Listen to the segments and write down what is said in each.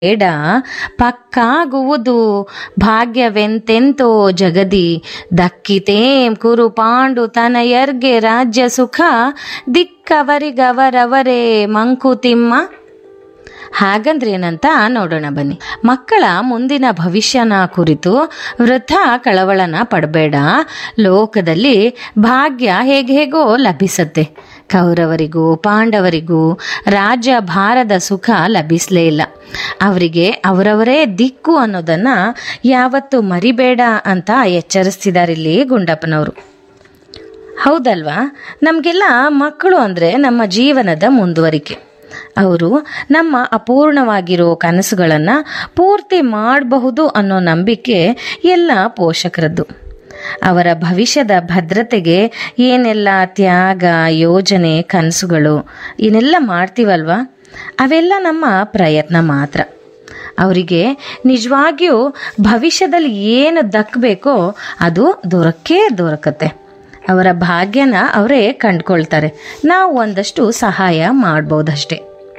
ಬೇಡ ಪಕ್ಕಾಗುವುದು ಭಾಗ್ಯವೆಂತೆಂತೋ ಜಗದಿ ದಕ್ಕಿತೇಂ ಕುರು ಪಾಂಡು ತನಯರ್ಗೆ ರಾಜ್ಯ ಸುಖ ದಿಕ್ಕವರಿಗವರವರೇ ಮಂಕುತಿಮ್ಮ ಹಾಗಂದ್ರೇನಂತ ನೋಡೋಣ ಬನ್ನಿ ಮಕ್ಕಳ ಮುಂದಿನ ಭವಿಷ್ಯನ ಕುರಿತು ವೃಥ ಕಳವಳನ ಪಡಬೇಡ ಲೋಕದಲ್ಲಿ ಭಾಗ್ಯ ಹೇಗೆ ಹೇಗೋ ಲಭಿಸತ್ತೆ ಕೌರವರಿಗೂ ಪಾಂಡವರಿಗೂ ರಾಜ್ಯ ಭಾರದ ಸುಖ ಲಭಿಸಲೇ ಇಲ್ಲ ಅವರಿಗೆ ಅವರವರೇ ದಿಕ್ಕು ಅನ್ನೋದನ್ನ ಯಾವತ್ತು ಮರಿಬೇಡ ಅಂತ ಎಚ್ಚರಿಸ್ತಿದಾರಿಲ್ಲಿ ಗುಂಡಪ್ಪನವರು ಹೌದಲ್ವಾ ನಮಗೆಲ್ಲ ಮಕ್ಕಳು ಅಂದರೆ ನಮ್ಮ ಜೀವನದ ಮುಂದುವರಿಕೆ ಅವರು ನಮ್ಮ ಅಪೂರ್ಣವಾಗಿರೋ ಕನಸುಗಳನ್ನು ಪೂರ್ತಿ ಮಾಡಬಹುದು ಅನ್ನೋ ನಂಬಿಕೆ ಎಲ್ಲ ಪೋಷಕರದ್ದು ಅವರ ಭವಿಷ್ಯದ ಭದ್ರತೆಗೆ ಏನೆಲ್ಲ ತ್ಯಾಗ ಯೋಜನೆ ಕನಸುಗಳು ಏನೆಲ್ಲ ಮಾಡ್ತೀವಲ್ವಾ ಅವೆಲ್ಲ ನಮ್ಮ ಪ್ರಯತ್ನ ಮಾತ್ರ ಅವರಿಗೆ ನಿಜವಾಗಿಯೂ ಭವಿಷ್ಯದಲ್ಲಿ ಏನು ದಕ್ಕಬೇಕೋ ಅದು ದೊರಕೇ ದೊರಕತ್ತೆ ಅವರ ಭಾಗ್ಯನ ಅವರೇ ಕಂಡ್ಕೊಳ್ತಾರೆ ನಾವು ಒಂದಷ್ಟು ಸಹಾಯ ಮಾಡ್ಬೋದಷ್ಟೆ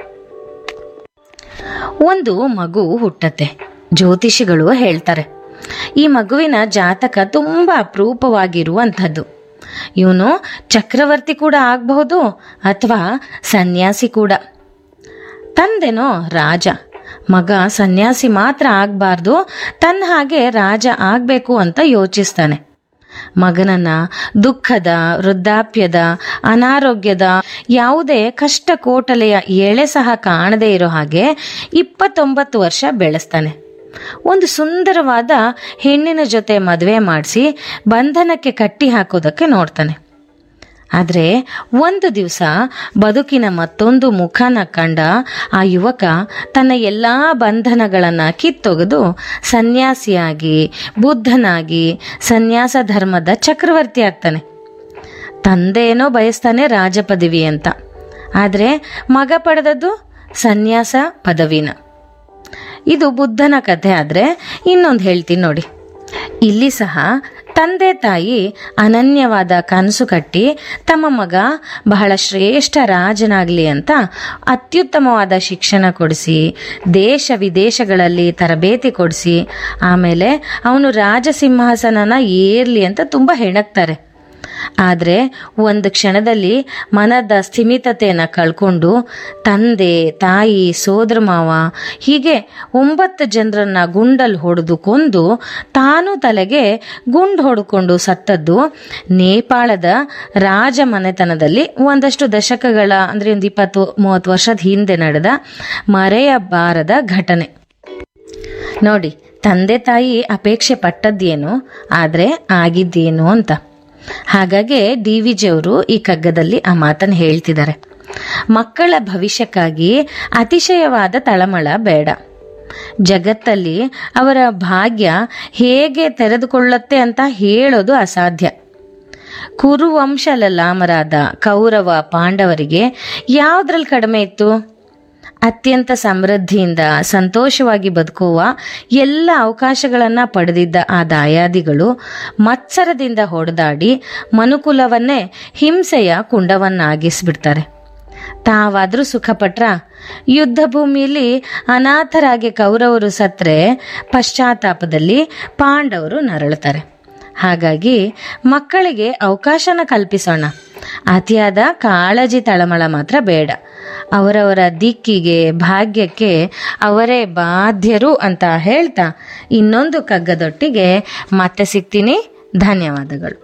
ಒಂದು ಮಗು ಹುಟ್ಟತ್ತೆ ಜ್ಯೋತಿಷಿಗಳು ಹೇಳ್ತಾರೆ ಈ ಮಗುವಿನ ಜಾತಕ ತುಂಬ ಅಪರೂಪವಾಗಿರುವಂಥದ್ದು ಇವನು ಚಕ್ರವರ್ತಿ ಕೂಡ ಆಗಬಹುದು ಅಥವಾ ಸನ್ಯಾಸಿ ಕೂಡ ತಂದೆನೋ ರಾಜ ಮಗ ಸನ್ಯಾಸಿ ಮಾತ್ರ ಆಗಬಾರ್ದು ತನ್ನ ಹಾಗೆ ರಾಜ ಆಗಬೇಕು ಅಂತ ಯೋಚಿಸ್ತಾನೆ ಮಗನನ್ನ ದುಃಖದ ವೃದ್ಧಾಪ್ಯದ ಅನಾರೋಗ್ಯದ ಯಾವುದೇ ಕಷ್ಟ ಕೋಟಲೆಯ ಎಳೆ ಸಹ ಕಾಣದೇ ಇರೋ ಹಾಗೆ ಇಪ್ಪತ್ತೊಂಬತ್ತು ವರ್ಷ ಬೆಳೆಸ್ತಾನೆ ಒಂದು ಸುಂದರವಾದ ಹೆಣ್ಣಿನ ಜೊತೆ ಮದುವೆ ಮಾಡಿಸಿ ಬಂಧನಕ್ಕೆ ಕಟ್ಟಿ ಹಾಕೋದಕ್ಕೆ ನೋಡ್ತಾನೆ ಆದರೆ ಒಂದು ದಿವಸ ಬದುಕಿನ ಮತ್ತೊಂದು ಮುಖನ ಕಂಡ ಆ ಯುವಕ ತನ್ನ ಎಲ್ಲ ಬಂಧನಗಳನ್ನು ಕಿತ್ತೊಗೆದು ಸನ್ಯಾಸಿಯಾಗಿ ಬುದ್ಧನಾಗಿ ಸನ್ಯಾಸ ಧರ್ಮದ ಚಕ್ರವರ್ತಿ ಆಗ್ತಾನೆ ತಂದೆಯೇನೋ ಬಯಸ್ತಾನೆ ರಾಜ ಪದವಿ ಅಂತ ಆದರೆ ಮಗ ಪಡೆದದ್ದು ಸನ್ಯಾಸ ಪದವಿನ ಇದು ಬುದ್ಧನ ಕಥೆ ಆದರೆ ಇನ್ನೊಂದು ಹೇಳ್ತೀನಿ ನೋಡಿ ಇಲ್ಲಿ ಸಹ ತಂದೆ ತಾಯಿ ಅನನ್ಯವಾದ ಕನಸು ಕಟ್ಟಿ ತಮ್ಮ ಮಗ ಬಹಳ ಶ್ರೇಷ್ಠ ರಾಜನಾಗಲಿ ಅಂತ ಅತ್ಯುತ್ತಮವಾದ ಶಿಕ್ಷಣ ಕೊಡಿಸಿ ದೇಶ ವಿದೇಶಗಳಲ್ಲಿ ತರಬೇತಿ ಕೊಡಿಸಿ ಆಮೇಲೆ ಅವನು ರಾಜಸಿಂಹಾಸನನ ಏರ್ಲಿ ಅಂತ ತುಂಬ ಹೆಣಕ್ತಾರೆ ಆದರೆ ಒಂದು ಕ್ಷಣದಲ್ಲಿ ಮನದ ಸ್ಥಿಮಿತತೆಯನ್ನು ಕಳ್ಕೊಂಡು ತಂದೆ ತಾಯಿ ಸೋದರ ಮಾವ ಹೀಗೆ ಒಂಬತ್ತು ಜನರನ್ನ ಗುಂಡಲ್ಲಿ ಹೊಡೆದು ಕೊಂದು ತಾನು ತಲೆಗೆ ಗುಂಡು ಹೊಡ್ಕೊಂಡು ಸತ್ತದ್ದು ನೇಪಾಳದ ರಾಜ ಮನೆತನದಲ್ಲಿ ಒಂದಷ್ಟು ದಶಕಗಳ ಅಂದರೆ ಒಂದು ಇಪ್ಪತ್ತು ಮೂವತ್ತು ವರ್ಷದ ಹಿಂದೆ ನಡೆದ ಮರೆಯಬಾರದ ಘಟನೆ ನೋಡಿ ತಂದೆ ತಾಯಿ ಅಪೇಕ್ಷೆ ಪಟ್ಟದ್ದೇನು ಆದರೆ ಆಗಿದ್ದೇನು ಅಂತ ಹಾಗಾಗಿ ಡಿ ವಿ ಜಿಯವರು ಈ ಕಗ್ಗದಲ್ಲಿ ಆ ಮಾತನ್ನು ಹೇಳ್ತಿದ್ದಾರೆ ಮಕ್ಕಳ ಭವಿಷ್ಯಕ್ಕಾಗಿ ಅತಿಶಯವಾದ ತಳಮಳ ಬೇಡ ಜಗತ್ತಲ್ಲಿ ಅವರ ಭಾಗ್ಯ ಹೇಗೆ ತೆರೆದುಕೊಳ್ಳುತ್ತೆ ಅಂತ ಹೇಳೋದು ಅಸಾಧ್ಯ ಕುರುವಂಶ ಲಲಾಮರಾದ ಕೌರವ ಪಾಂಡವರಿಗೆ ಯಾವುದ್ರಲ್ಲಿ ಕಡಿಮೆ ಇತ್ತು ಅತ್ಯಂತ ಸಮೃದ್ಧಿಯಿಂದ ಸಂತೋಷವಾಗಿ ಬದುಕುವ ಎಲ್ಲ ಅವಕಾಶಗಳನ್ನು ಪಡೆದಿದ್ದ ಆ ದಾಯಾದಿಗಳು ಮತ್ಸರದಿಂದ ಹೊಡೆದಾಡಿ ಮನುಕುಲವನ್ನೇ ಹಿಂಸೆಯ ಕುಂಡವನ್ನಾಗಿಸ್ಬಿಡ್ತಾರೆ ತಾವಾದರೂ ಸುಖಪಟ್ರ ಯುದ್ಧ ಭೂಮಿಯಲ್ಲಿ ಅನಾಥರಾಗಿ ಕೌರವರು ಸತ್ರೆ ಪಶ್ಚಾತ್ತಾಪದಲ್ಲಿ ಪಾಂಡವರು ನರಳುತ್ತಾರೆ ಹಾಗಾಗಿ ಮಕ್ಕಳಿಗೆ ಅವಕಾಶನ ಕಲ್ಪಿಸೋಣ ಅತಿಯಾದ ಕಾಳಜಿ ತಳಮಳ ಮಾತ್ರ ಬೇಡ ಅವರವರ ದಿಕ್ಕಿಗೆ ಭಾಗ್ಯಕ್ಕೆ ಅವರೇ ಬಾಧ್ಯರು ಅಂತ ಹೇಳ್ತಾ ಇನ್ನೊಂದು ಕಗ್ಗದೊಟ್ಟಿಗೆ ಮತ್ತೆ ಸಿಗ್ತೀನಿ ಧನ್ಯವಾದಗಳು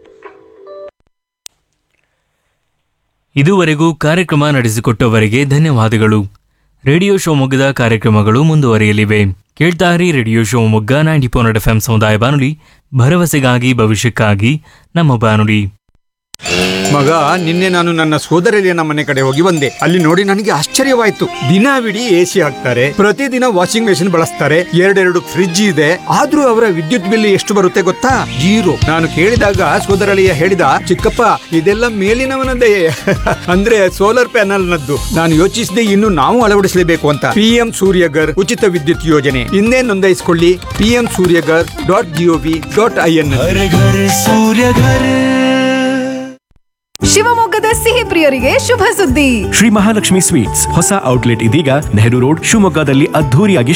ಇದುವರೆಗೂ ಕಾರ್ಯಕ್ರಮ ನಡೆಸಿಕೊಟ್ಟವರಿಗೆ ಧನ್ಯವಾದಗಳು ರೇಡಿಯೋ ಶಿವಮೊಗ್ಗದ ಕಾರ್ಯಕ್ರಮಗಳು ಮುಂದುವರಿಯಲಿವೆ ಕೇಳ್ತಾರಿ radio Shivamogga ninety four F M ಸಮುದಾಯ ಬಾನುಲಿ ಭರವಸೆಗಾಗಿ ಭವಿಷ್ಯಕ್ಕಾಗಿ ನಮ್ಮ ಬಾನುಲಿ ಮಗ ನಿನ್ನೆ ನಾನು ನನ್ನ ಸೋದರಲಿಯನ ಮನೆ ಕಡೆ ಹೋಗಿ ಬಂದೆ ಅಲ್ಲಿ ನೋಡಿ ನನಗೆ ಆಶ್ಚರ್ಯವಾಯ್ತು ದಿನವಿಡೀ ಎ ಸಿ ಹಾಕ್ತಾರೆ ಪ್ರತಿದಿನ ವಾಷಿಂಗ್ ಮೆಷಿನ್ ಬಳಸ್ತಾರೆ ಎರಡೆರಡು ಫ್ರಿಡ್ಜ್ ಇದೆ ಆದ್ರೂ ಅವರ ವಿದ್ಯುತ್ ಬಿಲ್ ಎಷ್ಟು ಬರುತ್ತೆ ಗೊತ್ತಾ ಜೀರೋ ನಾನು ಕೇಳಿದಾಗ ಸೋದರಳಿಯ ಹೇಳಿದ ಚಿಕ್ಕಪ್ಪ ಇದೆಲ್ಲ ಮೇಲಿನವನದೇ ಅಂದ್ರೆ ಸೋಲಾರ್ ಪ್ಯಾನಲ್ ನದ್ದು ನಾನು ಯೋಚಿಸಿದೆ ಇನ್ನು ನಾವು ಅಳವಡಿಸಲೇಬೇಕು ಅಂತ ಪಿಎಂ ಸೂರ್ಯಗರ್ ಉಚಿತ ವಿದ್ಯುತ್ ಯೋಜನೆ ಇನ್ನೇ ನೋಂದಾಯಿಸಿಕೊಳ್ಳಿ PM Suryaghar dot GOV dot I N ಶಿವಮೊಗ್ಗದ ಸಿಹಿ ಪ್ರಿಯರಿಗೆ ಶುಭ ಸುದ್ದಿ ಶ್ರೀ ಮಹಾಲಕ್ಷ್ಮಿ ಸ್ವೀಟ್ಸ್ ಹೊಸ ಔಟ್ಲೆಟ್ ಇದೀಗ ನೆಹರು ರೋಡ್ ಶಿವಮೊಗ್ಗದಲ್ಲಿ ಅದ್ಧೂರಿಯಾಗಿ